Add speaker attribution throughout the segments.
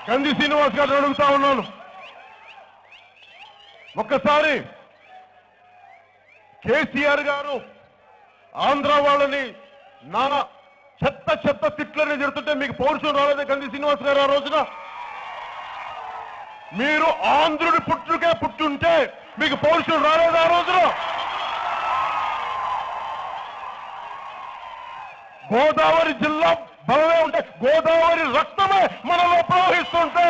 Speaker 1: కంది శ్రీనివాస్ గారిని అడుగుతా ఉన్నాను ఒక్కసారి కేసీఆర్ గారు ఆంధ్ర వాళ్ళని నానా చెత్త చెత్త తిట్లని తిడుతుంటే మీకు పౌరుషం రాలేదే కంది శ్రీనివాస్ గారు ఆ రోజున మీరు ఆంధ్రుడి పుట్టుకే పుట్టుంటే మీకు పౌరుషం రాలేదు ఆ రోజున గోదావరి జిల్లా బలమే ఉంటే గోదావరి రక్తమే మనలో ప్రవహిస్తుంటే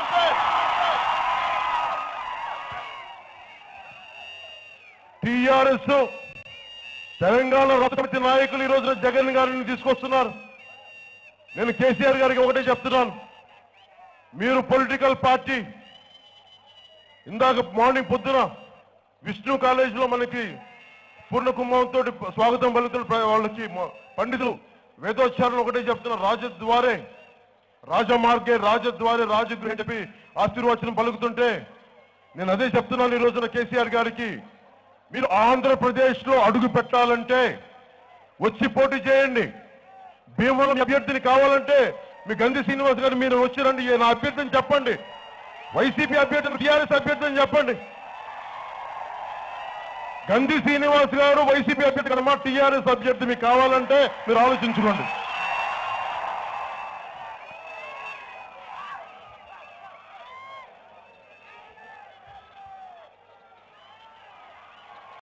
Speaker 1: టిఆర్ఎస్ తెలంగాణ రథపతి నాయకులు ఈ రోజున జగన్ గారిని తీసుకొస్తున్నారు నేను కేసీఆర్ గారికి ఒకటే చెప్తున్నాను మీరు పొలిటికల్ పార్టీ ఇందాక మార్నింగ్ పొద్దున విష్ణు కాలేజీలో మనకి పూర్ణ కుంభంతో స్వాగతం పలుకుతున్న ప్ర- వాళ్ళకి మ- పండితులు వేదోచ్చారణ ఒకటే చెప్తున్నారు రాజద్వారే రాజమార్గే రాజద్వారే రాజగృహ అని చెప్పి ఆశీర్వచనం పలుకుతుంటే నేను అదే చెప్తున్నాను ఈ రోజున కేసీఆర్ గారికి మీరు ఆంధ్రప్రదేశ్ లో అడుగు పెట్టాలంటే వచ్చి పోటీ చేయండి భీమవరం అభ్యర్థిని కావాలంటే మీ గంధి శ్రీనివాస్ గారు మీరు వచ్చిరండి నా అభ్యర్థిని చెప్పండి వైసీపీ అభ్యర్థిని టీఆర్ఎస్ అభ్యర్థిని చెప్పండి గంధి శ్రీనివాస్ గారు వైసీపీ అభ్యర్థి కనుక టీఆర్ఎస్ అభ్యర్థి మీకు కావాలంటే మీరు ఆలోచించుకోండి